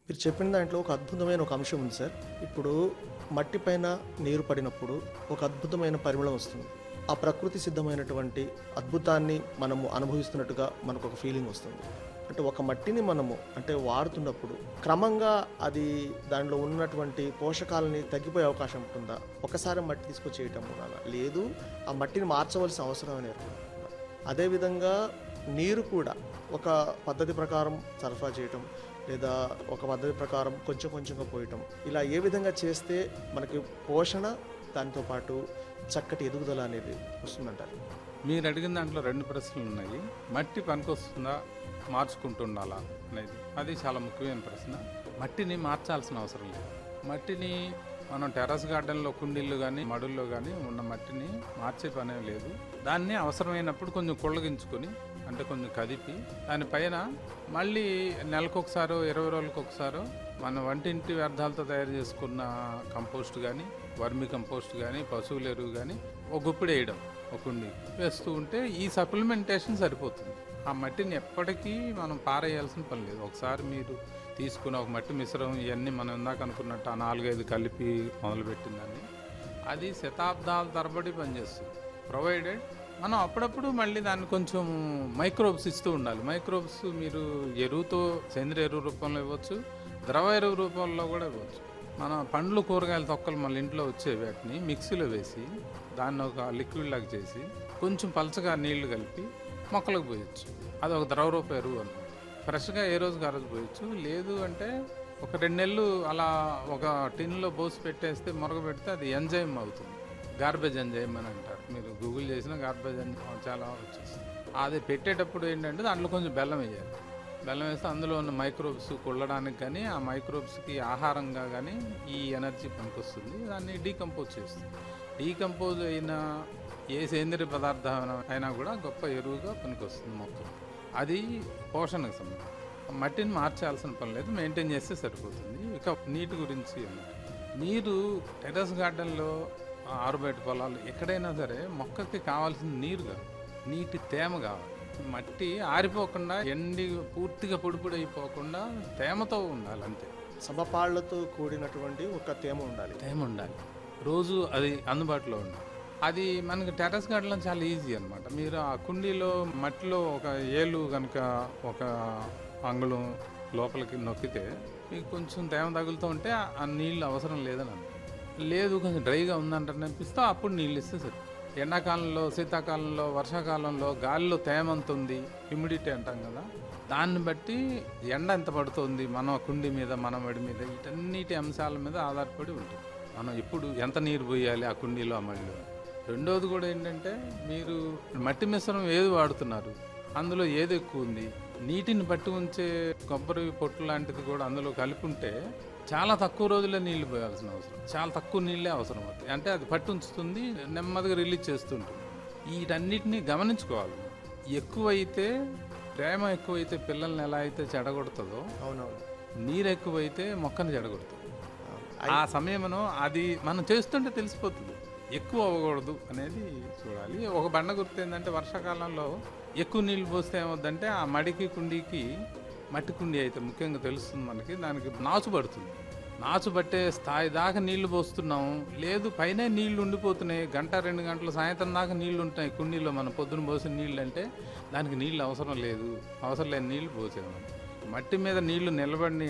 మీరు చెప్పిన దాంట్లో ఒక అద్భుతమైన ఒక అంశం ఉంది సార్ ఇప్పుడు మట్టి పైన నీరు పడినప్పుడు ఒక అద్భుతమైన పరిమళం వస్తుంది ఆ ప్రకృతి సిద్ధమైనటువంటి అద్భుతాన్ని మనము అనుభవిస్తున్నట్టుగా మనకు ఒక ఫీలింగ్ వస్తుంది అంటే ఒక మట్టిని మనము అంటే వాడుతున్నప్పుడు క్రమంగా అది దానిలో ఉన్నటువంటి పోషకాలని తగ్గిపోయే అవకాశం ఉంటుందా ఒకసారి మట్టి తీసుకొచ్చేయటం వలన లేదు ఆ మట్టిని మార్చవలసిన అవసరం అని ఏర్పడుతుందా అదేవిధంగా నీరు కూడా ఒక పద్ధతి ప్రకారం సరఫరా చేయటం లేదా ఒక పద్ధతి ప్రకారం కొంచెం కొంచెంగా పోయటం ఇలా ఏ విధంగా చేస్తే మనకి పోషణ దాంతో పాటు చక్కటి ఎదుగుదల అనేది వస్తుందంటారు మీరు అడిగిన దాంట్లో రెండు ప్రశ్నలు ఉన్నాయి మట్టి పనికొస్తుందా మార్చుకుంటుండాలా అనేది అది చాలా ముఖ్యమైన ప్రశ్న మట్టిని మార్చాల్సిన అవసరం లేదు మట్టిని మనం టెర్రస్ గార్డెన్లో కుండీల్లో కానీ మడుల్లో కానీ ఉన్న మట్టిని మార్చే పనే లేదు దాన్ని అవసరమైనప్పుడు కొంచెం కుళ్ళగించుకొని అంటే కొంచెం కదిపి దానిపైన మళ్ళీ నెలకొకసారో ఇరవై రోజులకు ఒకసారో మన వంటింటి వ్యర్థాలతో తయారు చేసుకున్న కంపోస్ట్ కానీ వర్మి కంపోస్ట్ కానీ పశువుల ఎరువు కానీ ఒక గుప్పిడి వేయడం ఒక కుండి వేస్తూ ఉంటే ఈ సప్లిమెంటేషన్ సరిపోతుంది ఆ మట్టిని ఎప్పటికీ మనం పారేయాల్సిన పని లేదు ఒకసారి మీరు తీసుకున్న ఒక మట్టి మిశ్రమం ఇవన్నీ మనం ఇందాక అనుకున్నట్టు ఆ నాలుగైదు కలిపి మొదలుపెట్టిందని అది శతాబ్దాల తరబడి పనిచేస్తుంది ప్రొవైడెడ్ మనం అప్పుడప్పుడు మళ్ళీ దాన్ని కొంచెం మైక్రోబ్స్ ఇస్తూ ఉండాలి మైక్రోబ్స్ మీరు ఎరువుతో సేంద్రియ ఎరువు రూపంలో ఇవ్వచ్చు ద్రవ ఎరువు రూపంలో కూడా ఇవ్వచ్చు మన పండ్లు కూరగాయల తొక్కలు మన ఇంట్లో వచ్చే వాటిని మిక్సీలో వేసి దాన్ని ఒక లిక్విడ్ లాగా చేసి కొంచెం పలచగా నీళ్లు కలిపి మొక్కలకు పోయొచ్చు అది ఒక ద్రవ రూప ఎరువు అనమాట ఫ్రెష్గా ఏ రోజుకి ఆ రోజు పోయొచ్చు లేదు అంటే ఒక రెండు నెలలు అలా ఒక టిన్లో పోసి పెట్టేస్తే మొరగ పెడితే అది ఎంజైమ్ అవుతుంది గార్బేజ్ ఎంజైమ్ అని అంటారు మీరు గూగుల్ చేసిన గార్బేజ్ ఎంజైమ్ చాలా వచ్చేస్తుంది అది పెట్టేటప్పుడు ఏంటంటే దాంట్లో కొంచెం బెల్లం వేయాలి బెల్లం వేస్తే అందులో ఉన్న మైక్రోబ్స్ కుళ్ళడానికి కానీ ఆ మైక్రోబ్స్కి ఆహారంగా కానీ ఈ ఎనర్జీ పనికొస్తుంది దాన్ని డీకంపోజ్ చేస్తుంది డీకంపోజ్ అయిన ఏ సేంద్రియ పదార్థం అయినా కూడా గొప్ప ఎరువుగా పనికొస్తుంది మొక్కలు అది పోషణకు సంబంధం మట్టిని మార్చాల్సిన పని లేదు మెయింటైన్ చేస్తే సరిపోతుంది ఇక నీటి గురించి అన్నమాట నీరు టెర్రస్ గార్డెన్లో ఆరుబయట పొలాలు ఎక్కడైనా సరే మొక్కకి కావాల్సిన నీరు కాదు నీటి తేమ కావాలి మట్టి ఆరిపోకుండా ఎండి పూర్తిగా పొడి పొడి అయిపోకుండా తేమతో ఉండాలి అంతే సమపాళ్లతో కూడినటువంటి ఒక తేమ ఉండాలి టైం ఉండాలి రోజు అది అందుబాటులో ఉండాలి అది మనకి టెర్రస్ గార్డెన్లో చాలా ఈజీ అనమాట మీరు ఆ కుండీలో మట్టిలో ఒక ఏలు కనుక ఒక అంగుళం లోపలికి నొక్కితే మీకు కొంచెం తేమ తగులుతూ ఉంటే ఆ- ఆ నీళ్ళు అవసరం లేదని అన్న లేదు కొంచెం డ్రైగా ఉందంటారు అనిపిస్తే అప్పుడు నీళ్ళు ఇస్తే సరి ఎండాకాలంలో శీతాకాలంలో వర్షాకాలంలో గాలిలో తేమ ఎంత ఉంది హ్యూమిడిటీ అంటాం కదా దాన్ని బట్టి ఎండ ఎంత పడుతుంది మన కుండి మీద మన వడి మీద వీటన్నిటి అంశాల మీద ఆధారపడి ఉంటుంది మనం ఎప్పుడు ఎంత నీరు పోయాలి ఆ కుండీలో ఆ మడిలో రెండోది కూడా ఏంటంటే మీరు మట్టి మిశ్రమం ఏది వాడుతున్నారు అందులో ఏది ఎక్కువ ఉంది నీటిని పట్టి ఉంచే కొబ్బరి పొట్టు లాంటిది కూడా అందులో కలిపి ఉంటే చాలా తక్కువ రోజుల్లో నీళ్లు పోయాల్సిన అవసరం చాలా తక్కువ నీళ్ళే అవసరం అవుతాయి అంటే అది పట్టి ఉంచుతుంది నెమ్మదిగా రిలీజ్ చేస్తుంటుంది వీటన్నిటిని గమనించుకోవాలి ఎక్కువైతే ప్రేమ ఎక్కువైతే పిల్లల్ని ఎలా అయితే చెడగొడుతుందో అవునవును నీరు ఎక్కువైతే మొక్కని చెడగొడుతుంది ఆ, ఆ సమయంలో అది మనం చేస్తుంటే తెలిసిపోతుంది ఎక్కువ అవ్వకూడదు అనేది చూడాలి ఒక బండ గుర్తు ఏంటంటే వర్షాకాలంలో ఎక్కువ నీళ్ళు పోస్తే ఏమవుద్దంటే ఆ మడికి కుండీకి మట్టి కుండీ అయితే ముఖ్యంగా తెలుస్తుంది మనకి దానికి నాచు పడుతుంది నాచు పట్టే స్థాయి దాకా నీళ్లు పోస్తున్నాం లేదు పైన నీళ్లు ఉండిపోతున్నాయి గంట రెండు గంటలు సాయంత్రం దాకా నీళ్లు ఉంటాయి కుండీలో మనం పొద్దున పోసిన నీళ్ళు అంటే దానికి నీళ్ళు అవసరం లేదు అవసరం లేని నీళ్లు పోసేవాళ్ళం మట్టి మీద నీళ్లు నిలబడి